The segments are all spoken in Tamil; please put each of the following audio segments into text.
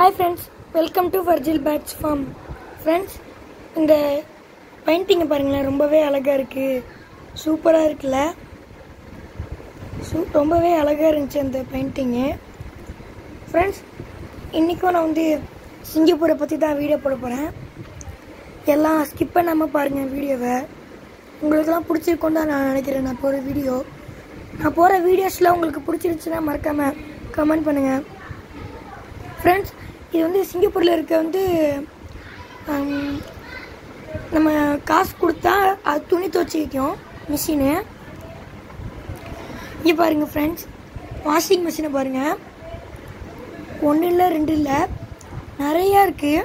hi friends welcome to Virgil patch farm friends இந்த பெயிண்டிங்கை பாருங்களேன் ரொம்பவே அழகாக இருக்குது சூப்பராக இருக்குல்ல சூ ரொம்பவே அழகாக இருந்துச்சு அந்த பெயிண்டிங்கு ஃப்ரெண்ட்ஸ் இன்றைக்கும் நான் வந்து சிங்கப்பூரை பற்றி தான் வீடியோ போட போகிறேன் எல்லாம் ஸ்கிப் பண்ணாமல் பாருங்கள் வீடியோவை உங்களுக்கெல்லாம் பிடிச்சிருக்கும் தான் நான் நினைக்கிறேன் நான் போகிற வீடியோ நான் போகிற வீடியோஸில் உங்களுக்கு பிடிச்சிருந்துச்சுன்னா மறக்காமல் கமெண்ட் பண்ணுங்கள் ஃப்ரெண்ட்ஸ் இது வந்து சிங்கப்பூரில் இருக்க வந்து ஹம், நம்ம காசு கொடுத்தா அது துணி துவச்சி வைக்கும் மிஷினு இங்கே பாருங்கள் ஃப்ரெண்ட்ஸ் வாஷிங் மிஷினை பாருங்கள் ஒன்று இல்லை ரெண்டு இல்லை நிறையா இருக்குது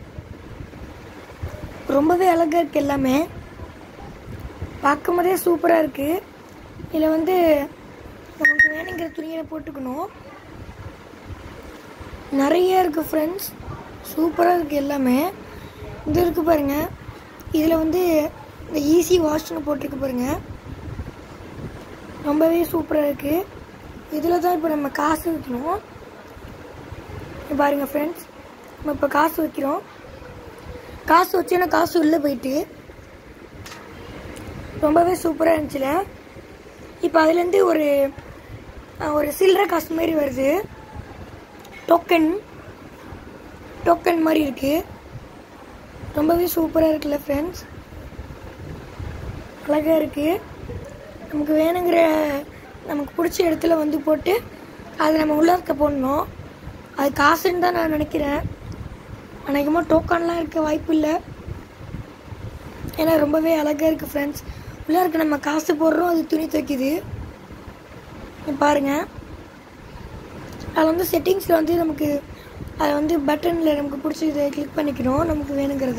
ரொம்பவே அழகாக இருக்குது எல்லாமே பார்க்கும் போதே சூப்பராக இருக்குது இதில் வந்து நமக்கு வேணுங்கிற துணியை போட்டுக்கணும் நிறைய இருக்குது ஃப்ரெண்ட்ஸ் சூப்பராக இருக்குது எல்லாமே இது இருக்குது பாருங்கள் இதில் வந்து இந்த ஈஸி வாஷ்னு போட்டிருக்கு பாருங்கள் ரொம்பவே சூப்பராக இருக்குது இதில் தான் இப்போ நம்ம காசு வைக்கணும் இங்க பாருங்கள் ஃப்ரெண்ட்ஸ் நம்ம இப்போ காசு வைக்கிறோம் காசு வச்சோன்னா காசு உள்ளே போயிட்டு ரொம்பவே சூப்பராக இருந்துச்சுல இப்போ அதுலேருந்து ஒரு அஹ், ஒரு சில்லறை காசு மாதிரி வருது டோக்கன் டோக்கன் மாதிரி இருக்குது ரொம்பவே சூப்பராக இருக்குல்ல ஃப்ரெண்ட்ஸ் அழகாக இருக்குது நமக்கு வேணுங்கிற நமக்கு பிடிச்ச இடத்துல வந்து போட்டு அது நம்ம உள்ள இருக்க போடணும் அது காசுன்னு தான் நான் நினைக்கிறேன் அநேகமாக டோக்கன்லாம் இருக்க வாய்ப்பு இல்லை ஏன்னா ரொம்பவே அழகாக இருக்குது ஃப்ரெண்ட்ஸ் உள்ளே இருக்க நம்ம காசு போடுறோம் அது துணி துவைக்குது இங்க பாருங்க அதில் வந்து செட்டிங்ஸில் வந்து நமக்கு அதை வந்து பட்டனில் நமக்கு பிடிச்சதை கிளிக் பண்ணிக்கணும் நமக்கு வேணுங்கிறத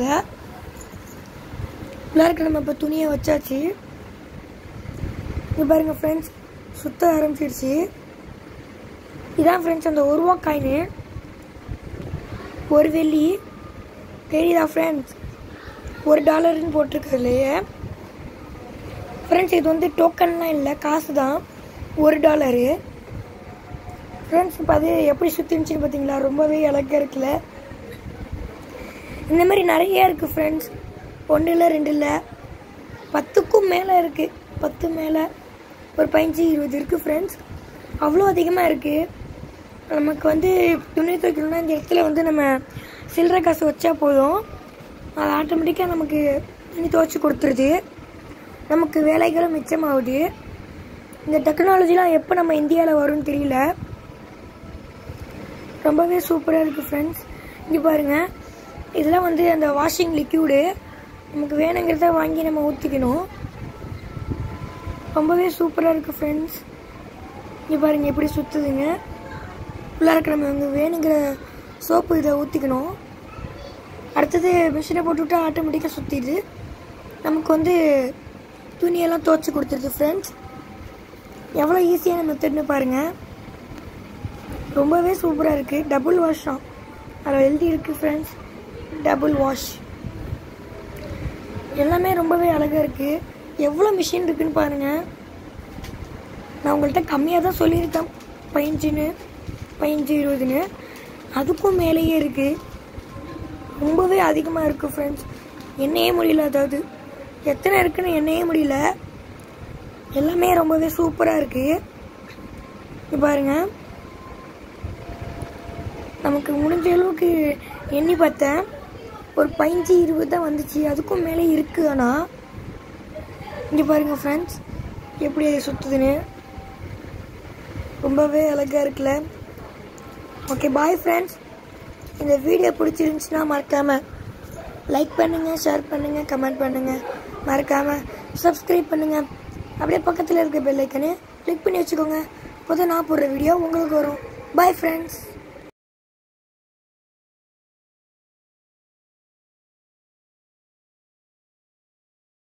உள்ளே இருக்க நம்ம இப்போ துணியை வச்சாச்சு இங்கே பாருங்க ஃப்ரெண்ட்ஸ் சுத்த ஆரம்பிச்சிடுச்சு இதான் ஃப்ரெண்ட்ஸ் அந்த ஒரு ரூபா காயினு ஒரு வெள்ளி தெரியுதா ஃப்ரெண்ட்ஸ் ஒரு டாலர்னு போட்டிருக்கிறதுலையே ஃப்ரெண்ட்ஸ் இது வந்து டோக்கன்லாம் இல்லை காசு தான் ஒரு டாலரு ஃப்ரெண்ட்ஸ் இப்போ அது எப்படி சுற்றிருந்துச்சின்னு பார்த்தீங்களா ரொம்பவே அழகாக இருக்குல்ல இந்த மாதிரி நிறைய இருக்குது ஃப்ரெண்ட்ஸ் ஒன்று இல்லை ரெண்டு இல்லை பத்துக்கும் மேலே இருக்குது பத்து மேலே ஒரு பதினஞ்சு இருபது இருக்குது ஃப்ரெண்ட்ஸ் அவ்வளோ அதிகமாக இருக்குது நமக்கு வந்து துணி துவைக்கணும்னா இந்த இடத்துல வந்து நம்ம சில்லறை காசு வச்சா போதும் அது ஆட்டோமேட்டிக்காக நமக்கு துணி துவைச்சி கொடுத்துருது நமக்கு வேலைகளும் மிச்சமாகுது இந்த டெக்னாலஜிலாம் எப்போ நம்ம இந்தியாவில் வரும்னு தெரியல ரொம்பவே சூப்பராக இருக்குது ஃப்ரெண்ட்ஸ் இங்கே பாருங்கள் இதெல்லாம் வந்து அந்த வாஷிங் லிக்யூடு நமக்கு வேணுங்கிறத வாங்கி நம்ம ஊற்றிக்கணும் ரொம்பவே சூப்பராக இருக்குது ஃப்ரெண்ட்ஸ் இங்கே பாருங்கள் எப்படி சுற்றுதுங்க உள்ளே இருக்க நம்ம இங்கே வேணுங்கிற சோப்பு இதை ஊற்றிக்கணும் அடுத்தது மிஷினை போட்டுவிட்டா ஆட்டோமேட்டிக்காக சுற்றிடுது நமக்கு வந்து துணியெல்லாம் துவைச்சி கொடுத்துருது ஃப்ரெண்ட்ஸ் எவ்வளோ ஈஸியான மெத்தட்னு பாருங்கள் ரொம்பவே சூப்பராக இருக்குது டபுள் வாஷ் தான் அதில் எழுதி இருக்குது ஃப்ரெண்ட்ஸ் டபுள் வாஷ் எல்லாமே ரொம்பவே அழகாக இருக்குது எவ்வளோ மிஷின் இருக்குன்னு பாருங்கள் நான் உங்கள்கிட்ட கம்மியாக தான் சொல்லியிருக்கேன் பதினஞ்சுன்னு பதினஞ்சு இருபதுன்னு அதுக்கும் மேலேயே இருக்குது ரொம்பவே அதிகமாக இருக்குது ஃப்ரெண்ட்ஸ் என்னையே முடியல அதாவது எத்தனை இருக்குன்னு என்னையே முடியல எல்லாமே ரொம்பவே சூப்பராக இருக்குது இங்க பாருங்க நமக்கு முடிஞ்ச அளவுக்கு எண்ணி பார்த்தேன் ஒரு பதினஞ்சு இருபது தான் வந்துச்சு அதுக்கும் மேலே இருக்கு ஆனால் இங்கே பாருங்க ஃப்ரெண்ட்ஸ் எப்படி அது சுற்றுதுன்னு ரொம்பவே அழகாக இருக்குல்ல ஓகே பாய் ஃப்ரெண்ட்ஸ் இந்த வீடியோ பிடிச்சிருந்துச்சுன்னா மறக்காமல் லைக் பண்ணுங்கள் ஷேர் பண்ணுங்கள் கமெண்ட் பண்ணுங்கள் மறக்காமல் சப்ஸ்கிரைப் பண்ணுங்கள் அப்படியே பக்கத்தில் இருக்க பெல் ஐக்கனு கிளிக் பண்ணி வச்சுக்கோங்க அப்போ தான் நான் போடுற வீடியோ உங்களுக்கு வரும் பாய் ஃப்ரெண்ட்ஸ்